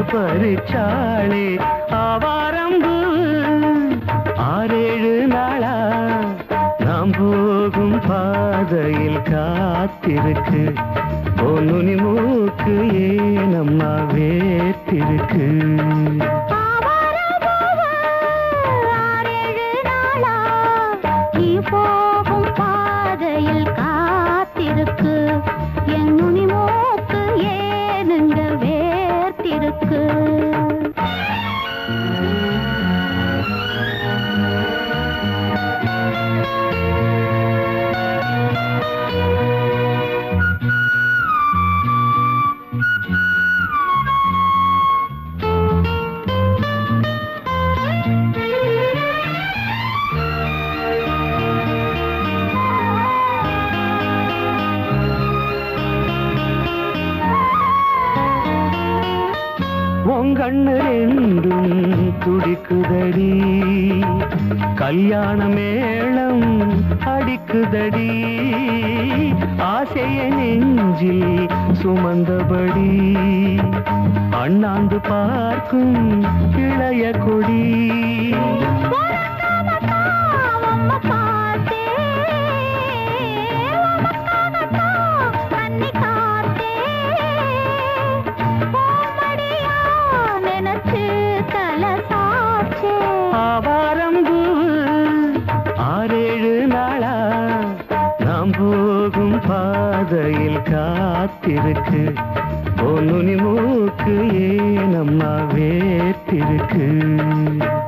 பறிச்சாளே ஆவாரம்பு ஆறேழு நாளா நாம் போகும் பாதையில் காத்திருக்கு பொன்னுனி மூக்கு ஏனம்மா வேத்திருக்கு ஆறேழு நாளா நீ போகும் பாதையில் காத்திருக்கு என் நுனி மூக்கு ஏனுங்க வேர்த்திருக்கு உங்கண்ணு ரெண்டும் துடிக்குதடி கல்யாண மேளம் அடிக்குதடி ஆசைய நெஞ்சில் சுமந்தபடி அண்ணாந்து பார்க்கும் இளைய கொடி அம்மா பார்த்தே கண்ணி காத்தே ஓமடியா நினைச்சு தலை சாச்சே ஆவாரம்பு ஆறேழு நாளா நாம் போகும் பாதையில் காத்திருக்கு பொன்னுனி மூக்கு ஏனம்மா வேத்திருக்கு